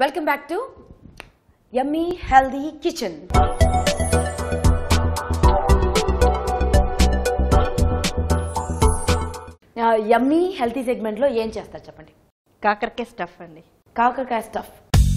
Welcome back to yummy healthy kitchen yummy healthy సెగ్మెంట్లో ఏం చేస్తారు చెప్పండి కాకరకాయ స్టఫ్ అండి కాకరకాయ స్టఫ్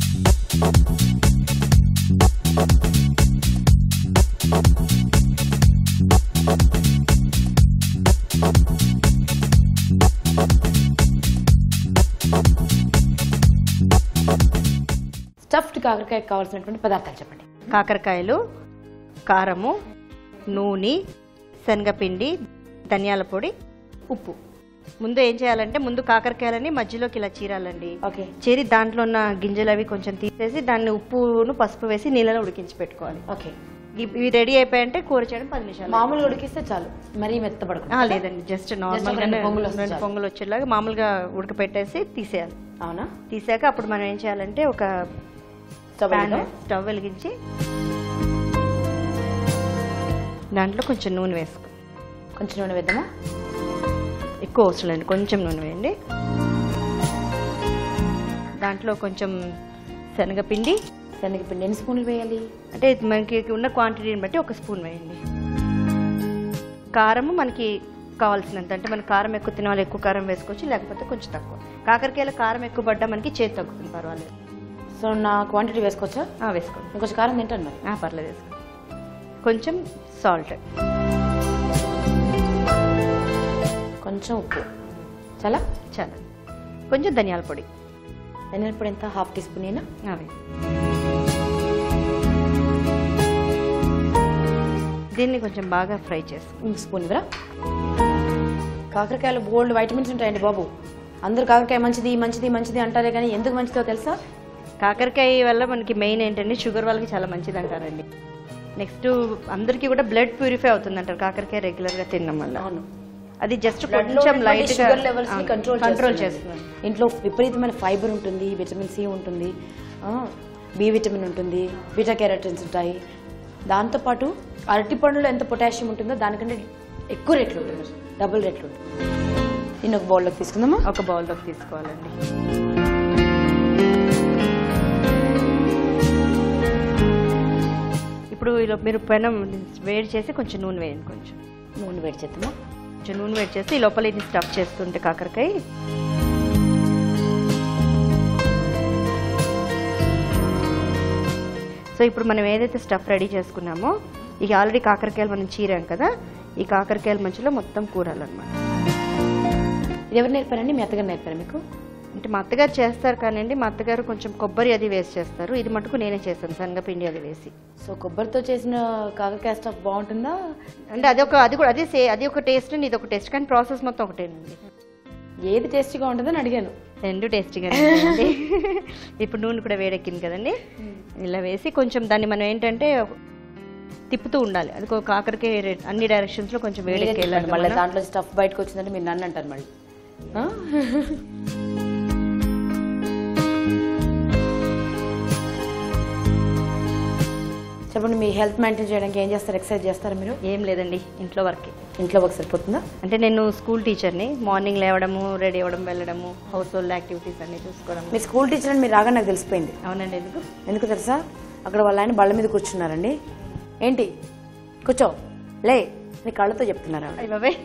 స్టఫ్డ్ కాకరకాయ కావాల్సినటువంటి పదార్థాలు చెప్పండి కాకరకాయలు కారము నూనె శనగపిండి ధనియాల పొడి ఉప్పు ముందు ఏం చేయాలంటే ముందు కాకరకాయలని మధ్యలోకి ఇలా చీరాలండి ఓకే చీరి దాంట్లో ఉన్న గింజలు అవి కొంచెం తీసేసి దాన్ని ఉప్పును పసుపు వేసి నీళ్ళలో ఉడికించి పెట్టుకోవాలి ఓకే ఇవి- ఇవి రెడీ అయిపోయాయంటే కూర చేయడం పది నిమిషాలు మామూలుగా ఉడికిస్తే చాలు మరీ మెత్తపడకుండా ఆ, లేదండి జస్ట్ నార్మల్ రెండు పొంగులు వస్తే రెండు చాలు. పొంగులు వచ్చేలాగా మామూలుగా ఉడకపెట్టేసి తీసేయాలి అవునా తీసాక అప్పుడు మనం ఏం చేయాలంటే ఒక స్టవ్ ప్యాన్ వెలిగిందా? స్టవ్ వెలిగించి దాంట్లో కొంచెం నూనె వేసుకో కొంచెం నూనె వేద్దామా ఎక్కువ అవసరం లేదు కొంచెం నూనె వేయండి దాంట్లో కొంచెం శనగపిండి శనగపిండి ఎన్ని స్పూన్లు వేయాలి అంటే ఇది మనకి ఉన్న క్వాంటిటీని బట్టి ఒక స్పూన్ వేయండి కారము మనకి కావాల్సినంత అంటే మన కారం ఎక్కువ తినాలి ఎక్కువ కారం వేసుకోవచ్చు లేకపోతే కొంచెం తక్కువ కాకరకాయల కారం ఎక్కువ పడ్డా మనకి చేతి తగ్గుతుంది పర్వాలేదు సో నా క్వాంటిటీ వేసుకోవచ్చా ఆ, వేసుకోండి ఇంకొంచెం కారం తింటాను మరి ఆ, పర్లేదు వేసుకోండి కొంచెం సాల్ట్ కొంచెం ఉప్పు చాలా చాలా కొంచెం ధనియాల పొడి ధనియాల పొడి ఎంత హాఫ్ టీ స్పూన్ అయినా అవి దీన్ని కొంచెం బాగా ఫ్రై చేసుకో ఇంక స్పూన్ ఇవ్వరా కాకరకాయలు బోల్డ్ వైటమిన్స్ ఉంటాయండి బాబు అందరూ కాకరకాయ మంచిది మంచిది మంచిది అంటారే కానీ ఎందుకు మంచిదో తెలుసా కాకరకాయ వల్ల మనకి మెయిన్ ఏంటంటే షుగర్ వాళ్ళకి చాలా మంచిది అంటారండి నెక్స్ట్ అందరికీ కూడా బ్లడ్ ప్యూరిఫై అవుతుంది అంటారు కాకరకాయ రెగ్యులర్ గా తినడం వల్ల అవును అది జస్ట్ Blood లో కొంచెం ఉన్నటువంటి లైట్ గా షుగర్ లెవెల్స్ ని కంట్రోల్ కంట్రోల్ చేస్తుంది. చేస్తుంది ఇంట్లో విపరీతమైన ఫైబర్ ఉంటుంది విటమిన్ సి ఉంటుంది బి విటమిన్ ఉంటుంది బీటా క్యారోటిన్స్ ఉంటాయి దాంతోపాటు అరటి పండులో ఎంత పొటాషియం ఉంటుందో దానికంటే ఎక్కువ రెట్లు ఉంటుంది డబుల్ రెట్లు ఉంటుంది దీన్ని ఒక బౌల్లోకి తీసుకుందామా ఒక బౌల్లోకి తీసుకోవాలండి ఇప్పుడు ఇలా మీరు పెనం వేడి చేసి కొంచెం నూనె వేయండి కొంచెం నూనె వేడి చేద్దామా కొంచెం నూనె వేడి చేసి ఈ లోపల ఇది స్టఫ్ చేస్తుంటే కాకరకాయ సో ఇప్పుడు మనం ఏదైతే స్టఫ్ రెడీ చేసుకున్నామో ఇక ఆల్రెడీ కాకరకాయలు మనం చీరాం కదా ఈ కాకరకాయల మధ్యలో మొత్తం కూరాలన్నమాట ఇది ఎవరు నేర్పారండి మీ అత్తగారు నేర్పారా మీకు అంటే మా అత్తగారు చేస్తారు కానివ్వండి మా అత్తగారు కొంచెం కొబ్బరి అది వేసి చేస్తారు ఇది మటుకు నేనే చేస్తాను శనగపిండి అది వేసి సో కొబ్బరితో చేసిన కాకరకాయ స్టఫ్ బాగుంటుందా అంటే అది ఒక అది కూడా అదే సే అది ఒక టేస్ట్ అండి ఇది ఒక టేస్ట్ కానీ ప్రాసెస్ మొత్తం ఒకటేనండి ఏది టేస్టీగా ఉంటుందని అడిగాను రెండు టేస్టీగా ఉంటాయండి ఇప్పుడు నూనె కూడా వేడెక్కింది కదండి ఇలా వేసి కొంచెం దాన్ని మనం ఏంటంటే తిప్పుతూ ఉండాలి అది ఒక కాకరకాయ రె- అన్ని డైరెక్షన్స్ లో కొంచెం మీరే వేడెక్కి చెప్పండి, మళ్ళీ వెళ్ళాలి దాంట్లో స్టఫ్ బయటకు వచ్చిందంటే మీరు నన్ను అంటారు మళ్ళీ ఆ? చెప్పండి మీ హెల్త్ మెయింటైన్ చేయడానికి ఏం చేస్తారు ఎక్సర్సైజ్ చేస్తారా మీరు ఏం లేదండి ఇంట్లో వర్క్ ఇంట్లో వర్క్ సరిపోతుందా అంటే నేను స్కూల్ టీచర్ని మార్నింగ్ లేవడము రెడీ అవ్వడం వెళ్ళడము హౌస్ హోల్డ్ యాక్టివిటీస్ అన్ని చూసుకోవడం మీ స్కూల్ టీచర్ అని మీరు రాగా నాకు తెలిసిపోయింది అవునండి ఎందుకు ఎందుకు తెలుసా అక్కడ వాళ్ళ ఆయన బళ్ళ మీద కూర్చున్నారండి ఏంటి కూర్చో లే నీ కళ్ళతో చెప్తున్నారా అయ్య బాబాయ్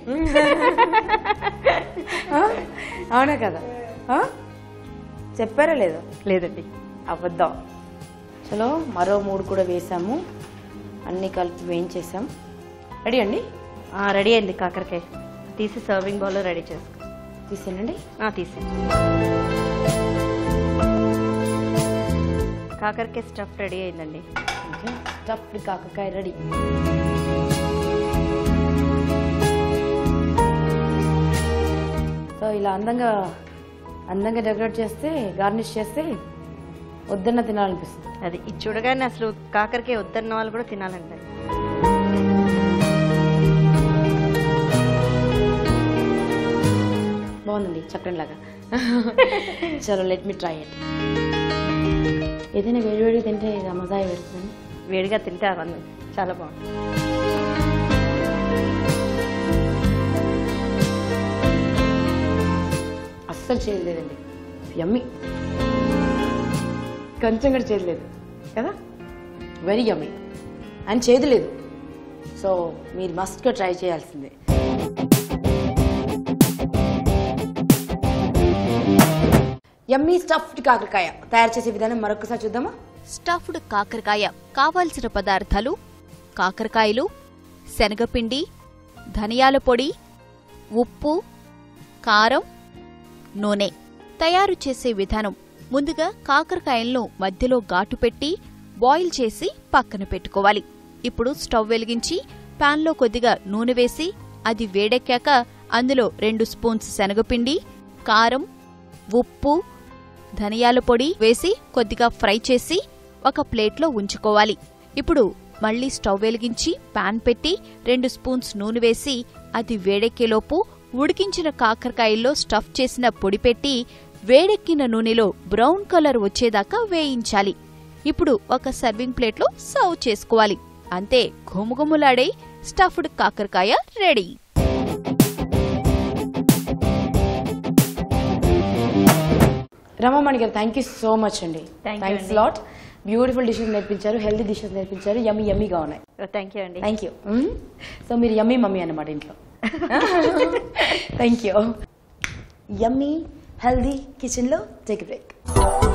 ఆ? అవునా కదా ఆ? చెప్పారా లేదా లేదండి అబద్ధం చలో మరో మూడు కూడా వేసాము అన్నీ కలిపి వేయించేసాం రెడీ అండి ఆ, రెడీ అయింది కాకరకాయ తీసి సర్వింగ్ బౌల్లో రెడీ చేసుకో తీసేనండి ఆ, తీసి కాకరకాయ స్టఫ్ రెడీ అయిందండి ఓకే స్టఫ్డ్ కాకరకాయ రెడీ సో ఇలా అందంగా అందంగా డెకరేట్ చేస్తే గార్నిష్ చేస్తే వద్దన్న తినాలనిపిస్తుంది అది ఇది చూడగానే అసలు కాకరకాయ వద్దన్న వాళ్ళు కూడా తినాలండి బాగుందండి చక్రం లాగా చలో లెట్ మీ ట్రై ఇట్ ఏదైనా వేడివేడిగా తింటే ఇక మజా పెడుతుంది వేడిగా తింటే అవన్నీ చాలా బాగుంది అస్సలు చేయలేదండి యమ్మి కొంచెం కూడా చేదు లేదు కదా వెరీ యమ్మీ అండ్ చేదు లేదు సో మీరు మస్ట్గా ట్రై చేయాల్సిందే యమ్మీ స్టఫ్డ్ కాకరకాయ తయారు చేసే విధానం మరొకసారి చూద్దామా స్టఫ్డ్ కాకరకాయ కావాల్సిన పదార్థాలు కాకరకాయలు శనగపిండి ధనియాల పొడి ఉప్పు కారం నూనె తయారు చేసే విధానం ముందుగా కాకరకాయలను మధ్యలో ఘాటు పెట్టి బాయిల్ చేసి పక్కన పెట్టుకోవాలి ఇప్పుడు స్టవ్ వెలిగించి పాన్లో కొద్దిగా నూనె వేసి అది వేడెక్కాక అందులో రెండు స్పూన్స్ శనగపిండి కారం ఉప్పు ధనియాల పొడి వేసి కొద్దిగా ఫ్రై చేసి ఒక ప్లేట్లో ఉంచుకోవాలి ఇప్పుడు మళ్ళీ స్టవ్ వెలిగించి పాన్ పెట్టి రెండు స్పూన్స్ నూనె వేసి అది వేడెక్కేలోపు ఉడికించిన కాకరకాయల్లో స్టఫ్ చేసిన పొడి పెట్టి వేడెక్కిన నూనెలో బ్రౌన్ కలర్ వచ్చేదాకా వేయించాలి ఇప్పుడు ఒక సర్వింగ్ ప్లేట్లో సర్వ్ చేసుకోవాలి అంతే ఘుమఘుమలాడే స్టఫ్డ్ కాకరకాయ రెడీ రమమణి గారు థ్యాంక్ యూ సో మచ్ అండి Thank you థ్యాంక్స్ అండి. లాట్ బ్యూటిఫుల్ డిషెస్ నేర్పించారు హెల్తీ డిషెస్ నేర్పించారు యమ్మీ యమ్మీగా ఉన్నాయి థ్యాంక్ యూ అండి థ్యాంక్ యూ సో మీరు యమ్మీ మమ్మీ అన్నమాట ఇంట్లో థ్యాంక్ యూ యమ్మీ హెల్దీ కిచెన్లో టేక్ బ్రేక్